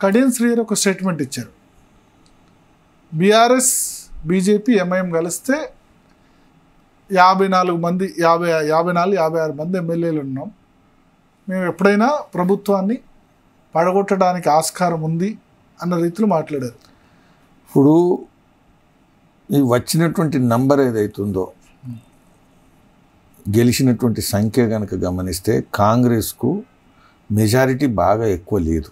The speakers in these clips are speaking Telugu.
కడియన్ శ్రీహరి ఒక స్టేట్మెంట్ ఇచ్చారు బీఆర్ఎస్ బీజేపీ ఎంఐఎం కలిస్తే యాభై నాలుగు మంది యాభై యాభై నాలుగు యాభై ఆరు మంది ఎమ్మెల్యేలు ఉన్నాం మేము ఎప్పుడైనా ప్రభుత్వాన్ని పడగొట్టడానికి ఆస్కారం ఉంది అన్న రీతిలో మాట్లాడారు ఇప్పుడు ఈ వచ్చినటువంటి నంబర్ ఏదైతుందో గెలిచినటువంటి సంఖ్య కనుక గమనిస్తే కాంగ్రెస్కు మెజారిటీ బాగా ఎక్కువ లేదు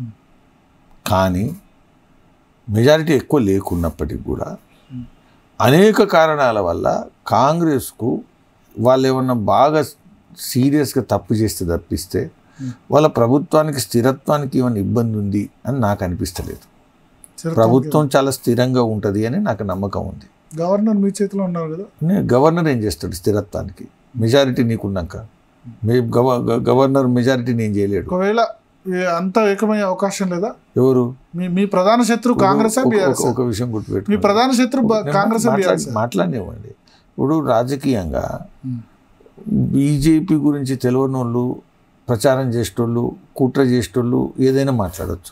కానీ మెజారిటీ ఎక్కువ లేకున్నప్పటికీ కూడా అనేక కారణాల వల్ల కాంగ్రెస్కు వాళ్ళు ఏమన్నా బాగా సీరియస్గా తప్పు చేస్తే తప్పిస్తే వాళ్ళ ప్రభుత్వానికి స్థిరత్వానికి ఏమైనా ఇబ్బంది ఉంది అని నాకు అనిపిస్తలేదు చిరత- ప్రభుత్వం చాలా స్థిరంగా ఉంటుంది అని నాకు నమ్మకం ఉంది గవర్నర్ మీ చేతిలో ఉన్నారు కదా నే- గవర్నర్ ఏం చేస్తాడు స్థిరత్వానికి మెజారిటీ నీకున్నాక మీ గవ గ- గవర్నర్ మెజారిటీ నేను చేయలేడు ఒకవేళ ఏ- అంత ఏకమయ్యే అవకాశం లేదా ఎవరు మీ మీ ప్రధాన శత్రువు కాంగ్రెస్ ఒక- బీఆర్ఎస్ ఒక- ఒక విషయం మీ గుర్తుపెట్టు ప్రధాన శత్రువు బ- కాంగ్రెస్ బీఆర్ఎస్ మాట్లాడినివ్వండి ఇప్పుడు రాజకీయంగా బీజేపీ గురించి తెలియని వాళ్ళు ప్రచారం చేసేటోళ్ళు కుట్ర చేసేటోళ్ళు ఏదైనా మాట్లాడవచ్చు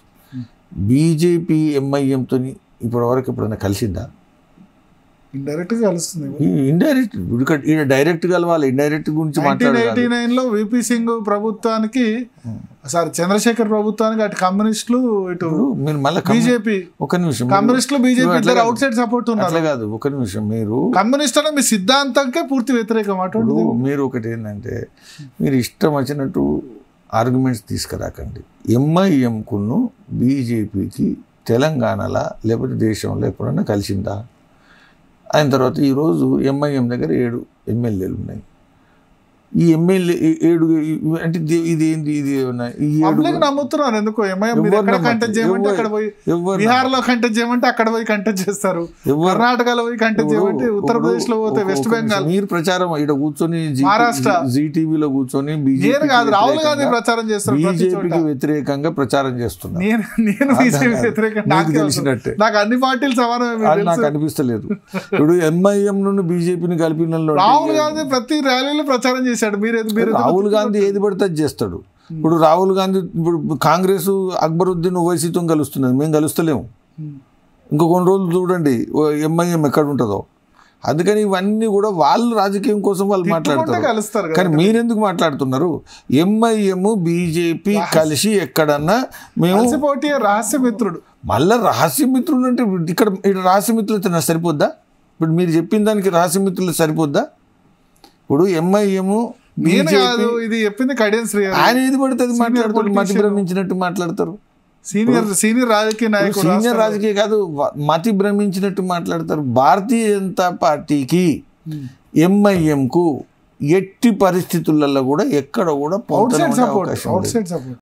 బీజేపీ ఎంఐఎంతో ఇప్పటి వరకు ఎప్పుడైనా కలిసిందా ఇండైరెక్ట్ గా కలుస్తుంది ఇండైరెక్ట్ ఇక్కడ ఈయన డైరెక్ట్ కలవాలి ఇండైరెక్ట్ గురించి నైన్టీన్ ఎయిటీ మాట్లాడాలి నైన్ లో విపి సింగ్ ప్రభుత్వానికి సారీ చంద్రశేఖర్ ప్రభుత్వానికి అటు కమ్యూనిస్టులు ఇటు ఇప్పుడు మీరు మళ్ళీ కమ్యూ- బీజేపీ ఒక నిమిషం మీరు- కమ్యూనిస్టులు బీజేపీ అట్లా ఇద్దరు కాదు. అవుట్ సైడ్ సపోర్ట్ అట్లా ఉన్నారు కాదు ఒక నిమిషం మీరు కమ్యూనిస్ట్ అనే మీ సిద్ధాంతంకే పూర్తి వ్యతిరేకం ఇప్పుడు అటువంటి మీరు ఒకటి ఏంటంటే మీరు ఇష్టం వచ్చినట్టు ఆర్గ్యుమెంట్స్ తీసుకురాకండి ఎంఐఎంకును బీజేపీకి తెలంగాణలో లేకపోతే దేశంలో ఎప్పుడన్నా కలిసిందా అయిన తర్వాత ఈరోజు ఎంఐఎం దగ్గర ఏడు ఎమ్మెల్యేలు ఉన్నాయి ఈ ఎమ్మెల్యే ఈ ఏడు ఈ- అంటే ఇది ఇది ఏంది ఇది ఏమన్నా ఈ ఏడు పబ్లిక్ నమ్ముతున్నారు ఎందుకు ఎంఐఎం మీరు ఎవరు ఎక్కడ నమ్మట్లేదు? కంటెస్ట్ చేయమంటే అక్కడ పోయి ఎవరు బీహార్ లో కంటెస్ట్ చేయమంటే అక్కడ పోయి కంటెస్ట్ చేస్తారు ఎవరు కర్ణాటకలో పోయి కంటెస్ట్ చేయమంటే ఇప్పుడు- ఉత్తరప్రదేశ్ లో పోతే ఒక- వెస్ట్ ఒక బెంగాల్ నిమిషం. మీరు ప్రచారం ఇక్కడ కూర్చొని మహారాష్ట్ర. జీ టీవీలో కూర్చొని నేను బీజేపీ కాదు రాహుల్ గాంధీ ప్రచారం చేస్తారు ప్రతి చోట బీజేపీకి వ్యతిరేకంగా ప్రచారం చేస్తున్నారు నేను నేను బీజేపీ వ్యతిరేకంగా మీకు నాకు తెలుసు. తెలిసినట్టే. నాకు అన్ని పార్టీలు సమానమే మీకు అది నాకు తెలుసు. అనిపిస్తలేదు ఇప్పుడు ఎంఐఎం నుండి బీజేపీని కలిపిన వాళ్ళు అంటే రాహుల్ గాంధీ ప్రతి ర్యాలీలో ప్రచారం చేశాడు మీరు ఎందుకు- మీరు ఎందుకు రాహుల్ గాంధీ ఏది పడితే అది చేస్తాడు ఇప్పుడు రాహుల్ గాంధీ ఇప్పుడు కాంగ్రెస్ అక్బరుద్దీన్ ఓవైసీతో కలుస్తున్నది మేము కలుస్తలేము ఉమ్. ఇంకో కొన్ని రోజులు చూడండి ఎంఐఎం ఎక్కడ ఉంటుందో అందుకని ఇవన్నీ కూడా వాళ్ళు రాజకీయం కోసం వాళ్ళు తిట్టుకుంటే మాట్లాడతారు కలుస్తారు కదా కానీ మీరెందుకు మాట్లాడుతున్నారు ఎంఐఎం బీజేపీ కలిసి ఎక్కడన్నా మేము కలిసి పోటీ రహస్య మిత్రుడు మళ్ళా రహస్యమిత్రులు అంటే ఇక్కడ ఇక్కడ రహస్యమిత్రులు అయితే నాకు సరిపోద్దా ఇప్పుడు మీరు చెప్పిన దానికి రహస్యమిత్రులు సరిపోద్దా ఇప్పుడు ఎంఐఎం నేను కాదు ఇది చెప్పింది కడియన్ శ్రీ ఆయన ఏది పడితే అది మాట్లాడతారు మతి politician. భ్రమించినట్టు మాట్లాడతారు సీనియర్ సీనియర్ రాజకీయ నాయకుడు సీనియర్ రాష్ట్రంలో. రాజకీయ కాదు వ- మతి భ్రమించినట్టు మాట్లాడతారు భారతీయ జనతా పార్టీకి ఉమ్. ఎంఐఎంకు ఎట్టి పరిస్థితులలో కూడా ఎక్కడ కూడా అవుట్ సైడ్ పొంతన సపోర్ట్ అవకాశం అవుట్ లేదు. Side support